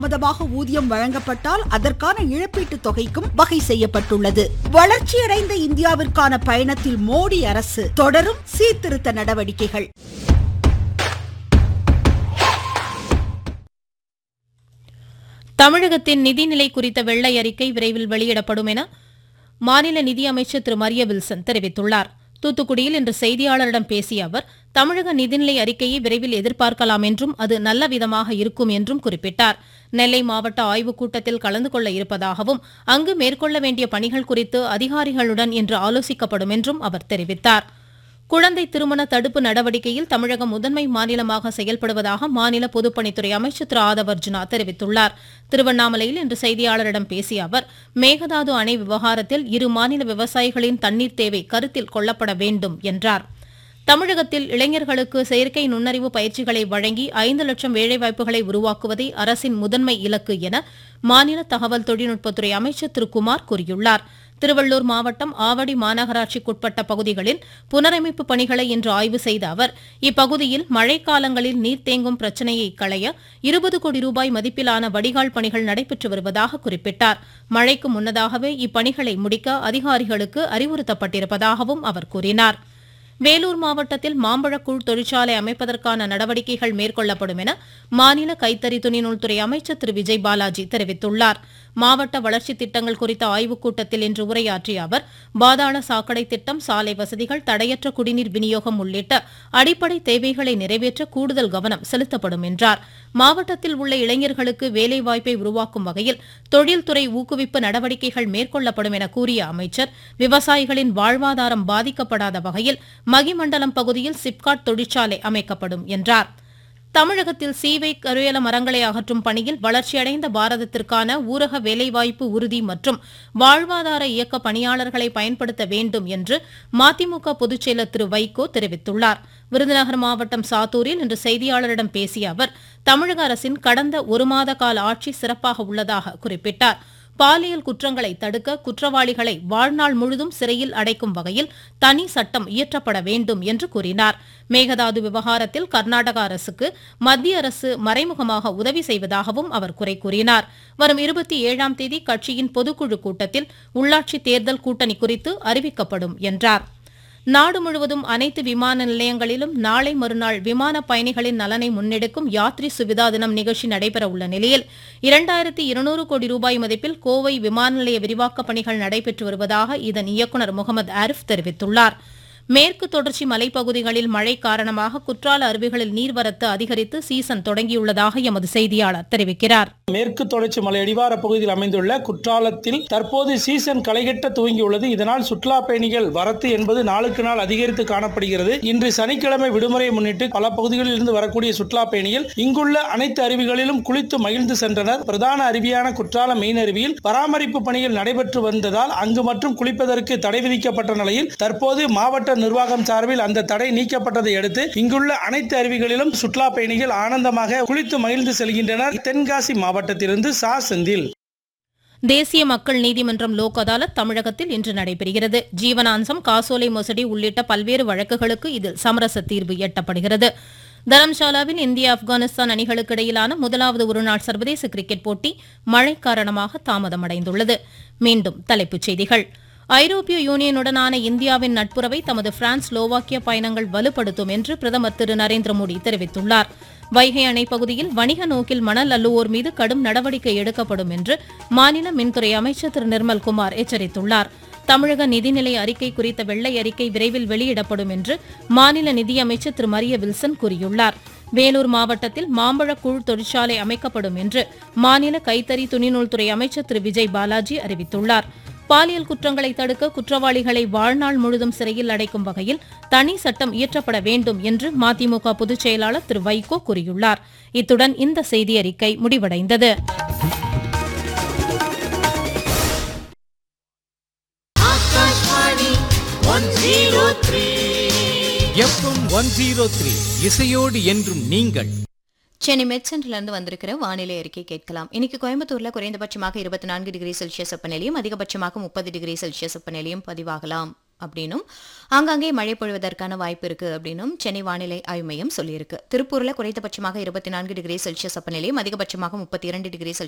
தாமதமாக ஊதியம் வழங்கப்பட்டால் அதற்கான இழப்பீட்டுத் தொகைக்கும் வகை செய்யப்பட்டுள்ளது வளர்ச்சியடைந்த இந்தியாவிற்கான பயணத்தில் மோடி அரசு தொடரும் சீர்திருத்த நடவடிக்கைகள் தமிழகத்தின் நிதிநிலை குறித்த வெள்ளை அறிக்கை விரைவில் வெளியிடப்படும் என மாநில நிதியமைச்சர் திரு மரிய வில்சன் தெரிவித்துள்ளார் தூத்துக்குடியில் இன்று செய்தியாளரிடம் பேசிய அவர் தமிழக நிதிநிலை அறிக்கையை விரைவில் எதிர்பார்க்கலாம் என்றும் அது நல்ல விதமாக இருக்கும் என்றும் குறிப்பிட்டார் நெல்லை மாவட்ட ஆய்வுக் கூட்டத்தில் கலந்து கொள்ள இருப்பதாகவும் அங்கு மேற்கொள்ள வேண்டிய பணிகள் குறித்து அதிகாரிகளுடன் இன்று ஆலோசிக்கப்படும் என்றும் அவர் தெரிவித்தார் குழந்தை திருமண தடுப்பு நடவடிக்கையில் தமிழகம் முதன்மை மாநிலமாக செயல்படுவதாக மாநில பொதுப்பணித்துறை அமைச்சர் திரு ஆதவ் அர்ஜுனா தெரிவித்துள்ளார் திருவண்ணாமலையில் இன்று செய்தியாளரிடம் பேசிய அவர் மேகதாது அணை விவகாரத்தில் இரு மாநில விவசாயிகளின் தண்ணீர் தேவை கருத்தில் கொள்ளப்பட வேண்டும் என்றார் தமிழகத்தில் இளைஞர்களுக்கு செயற்கை நுண்ணறிவு பயிற்சிகளை வழங்கி ஐந்து லட்சம் வேலைவாய்ப்புகளை உருவாக்குவதே அரசின் முதன்மை இலக்கு என மாநில தகவல் தொழில்நுட்பத்துறை அமைச்சர் திரு குமார் கூறியுள்ளார் திருவள்ளூர் மாவட்டம் ஆவடி மாநகராட்சிக்குட்பட்ட பகுதிகளில் புனரமைப்பு பணிகளை இன்று ஆய்வு செய்த அவர் இப்பகுதியில் மழைக்காலங்களில் நீர் தேங்கும் பிரச்சனையை களைய இருபது கோடி ரூபாய் மதிப்பிலான வடிகால் பணிகள் நடைபெற்று வருவதாக குறிப்பிட்டார் மழைக்கு முன்னதாகவே இப்பணிகளை முடிக்க அதிகாரிகளுக்கு அறிவுறுத்தப்பட்டிருப்பதாகவும் அவர் கூறினார் வேலூர் மாவட்டத்தில் மாம்பழக்கூழ் தொழிற்சாலை அமைப்பதற்கான நடவடிக்கைகள் மேற்கொள்ளப்படும் என மாநில கைத்தறி துணிநூல்துறை அமைச்சர் திரு விஜய் பாலாஜி தெரிவித்துள்ளார் மாவட்ட வளர்ச்சித் திட்டங்கள் குறித்த ஆய்வுக் கூட்டத்தில் இன்று உரையாற்றிய அவர் பாதாள சாக்கடை திட்டம் சாலை வசதிகள் தடையற்ற குடிநீர் விநியோகம் உள்ளிட்ட அடிப்படை தேவைகளை நிறைவேற்ற கூடுதல் கவனம் செலுத்தப்படும் என்றார் மாவட்டத்தில் உள்ள இளைஞர்களுக்கு வேலைவாய்ப்பை உருவாக்கும் வகையில் தொழில்துறை ஊக்குவிப்பு நடவடிக்கைகள் மேற்கொள்ளப்படும் என கூறிய அமைச்சர் விவசாயிகளின் வாழ்வாதாரம் பாதிக்கப்படாத வகையில் மகிமண்டலம் பகுதியில் சிப்காட் தொழிற்சாலை அமைக்கப்படும் என்றார் தமிழகத்தில் சீவை கருவேல மரங்களை அகற்றும் பணியில் வளர்ச்சியடைந்த பாரதத்திற்கான ஊரக வேலைவாய்ப்பு உறுதி மற்றும் வாழ்வாதார இயக்க பணியாளர்களை பயன்படுத்த வேண்டும் என்று மதிமுக பொதுச்செயலர் திரு வைகோ தெரிவித்துள்ளார் விருதுநகர் மாவட்டம் சாத்தூரில் இன்று செய்தியாளரிடம் பேசிய அவர் தமிழக அரசின் கடந்த ஒரு மாத கால ஆட்சி சிறப்பாக உள்ளதாக குறிப்பிட்டார் பாலியல் குற்றங்களை தடுக்க குற்றவாளிகளை வாழ்நாள் முழுதும் சிறையில் அடைக்கும் வகையில் தனி சட்டம் இயற்றப்பட வேண்டும் என்று கூறினார் மேகதாது விவகாரத்தில் கர்நாடக அரசுக்கு மத்திய அரசு மறைமுகமாக உதவி செய்வதாகவும் அவர் குறை கூறினார் வரும் இருபத்தி ஏழாம் தேதி கட்சியின் பொதுக்குழு கூட்டத்தில் உள்ளாட்சி தேர்தல் கூட்டணி குறித்து அறிவிக்கப்படும் என்றார் நாடு முழுவதும் அனைத்து விமான நிலையங்களிலும் நாளை மறுநாள் விமான பயணிகளின் நலனை முன்னெடுக்கும் யாத்ரி சுவிதா தினம் நிகழ்ச்சி நடைபெற உள்ள நிலையில் இரண்டாயிரத்தி இருநூறு கோடி ரூபாய் மதிப்பில் கோவை விமான நிலைய விரிவாக்கப் பணிகள் நடைபெற்று வருவதாக இதன் இயக்குநர் முகமது ஆரிஃப் தெரிவித்துள்ளார் மேற்கு தொடர்ச்சி மலைப்பகுதிகளில் மழை காரணமாக குற்றால அருவிகளில் நீர்வரத்து அதிகரித்து சீசன் தொடங்கியுள்ளதாக எமது செய்தியாளர் தெரிவிக்கிறார் மேற்கு தொடர்ச்சி மலை அடிவார பகுதியில் அமைந்துள்ள குற்றாலத்தில் தற்போது சீசன் களைகட்ட துவங்கியுள்ளது இதனால் சுற்றுலா பயணிகள் வரத்து என்பது நாளுக்கு நாள் அதிகரித்து காணப்படுகிறது இன்று சனிக்கிழமை விடுமுறையை முன்னிட்டு பல பகுதிகளில் இருந்து வரக்கூடிய சுற்றுலா பயணிகள் இங்குள்ள அனைத்து அருவிகளிலும் குளித்து மகிழ்ந்து சென்றனர் பிரதான அருவியான குற்றாலம் மெயின் அருவியில் பராமரிப்பு பணிகள் நடைபெற்று வந்ததால் அங்கு மற்றும் குளிப்பதற்கு தடை விதிக்கப்பட்ட நிலையில் தற்போது மாவட்ட நிர்வாகம் சார்பில் அந்த தடை நீக்கப்பட்டதை அடுத்து இங்குள்ள அனைத்து அருவிகளிலும் சுற்றுலா பயணிகள் ஆனந்தமாக குளித்து மகிழ்ந்து செல்கின்றனர் தென்காசி மாவட்டத்திலிருந்து சா செந்தில் தேசிய மக்கள் நீதிமன்றம் லோக் அதாலத் தமிழகத்தில் இன்று நடைபெறுகிறது ஜீவனாம்சம் காசோலை மோசடி உள்ளிட்ட பல்வேறு வழக்குகளுக்கு இதில் சமரச தீர்வு எட்டப்படுகிறது தரம்சாலாவில் இந்தியா ஆப்கானிஸ்தான் அணிகளுக்கு இடையிலான முதலாவது ஒருநாள் சர்வதேச கிரிக்கெட் போட்டி மழை காரணமாக தாமதமடைந்துள்ளது மீண்டும் தலைப்புச் செய்திகள் ஐரோப்பிய யூனியனுடனான இந்தியாவின் நட்புறவை தமது பிரான்ஸ் ஸ்லோவாக்கிய பயணங்கள் வலுப்படுத்தும் என்று பிரதமர் திரு நரேந்திர மோடி தெரிவித்துள்ளார் வைகை அணை பகுதியில் வணிக நோக்கில் மணல் அள்ளுவோர் மீது கடும் நடவடிக்கை எடுக்கப்படும் என்று மாநில மின்துறை அமைச்சர் திரு நிர்மல்குமார் எச்சரித்துள்ளார் தமிழக நிதிநிலை அறிக்கை குறித்த வெள்ளை அறிக்கை விரைவில் வெளியிடப்படும் என்று மாநில நிதியமைச்சர் திரு மரிய வில்சன் கூறியுள்ளார் வேலூர் மாவட்டத்தில் மாம்பழக்கூழ் தொழிற்சாலை அமைக்கப்படும் என்று மாநில கைத்தறி துணிநூல்துறை அமைச்சர் திரு விஜய் பாலாஜி அறிவித்துள்ளார் பாலியல் குற்றங்களை தடுக்க குற்றவாளிகளை வாழ்நாள் முழுதும் சிறையில் அடைக்கும் வகையில் தனி சட்டம் இயற்றப்பட வேண்டும் என்று மதிமுக பொதுச் செயலாளர் திரு வைகோ கூறியுள்ளார் இத்துடன் இந்த செய்தி அறிக்கை முடிவடைந்தது எஃப்எம் ஒன் ஜீரோ த்ரீ இசையோடு என்றும் நீங்கள் சென்னை மெட் சென்டர்லேருந்து வந்திருக்கிற வானிலை அறிக்கை கேட்கலாம் இன்னைக்கு கோயம்புத்தூர்ல குறைந்தபட்சமாக இருபத்தி நான்கு டிகிரி செல்சியஸ் வெப்பநிலையும் அதிகபட்சமாக முப்பது டிகிரி செல்சியஸ் வெப்பநிலையும் பதிவாகலாம் அப்படின்னும் ஆங்காங்கே மழை பொழிவதற்கான வாய்ப்பு இருக்கு அப்படின்னும் சென்னை வானிலை ஆய்வு மையம் சொல்லியிருக்கு திருப்பூர்ல குறைந்தபட்சமாக இருபத்தி நான்கு டிகிரி செல்சியஸ் வெப்பநிலையும் அதிகபட்சமாக முப்பத்தி இரண்டு டிகிரி செல்சியஸ்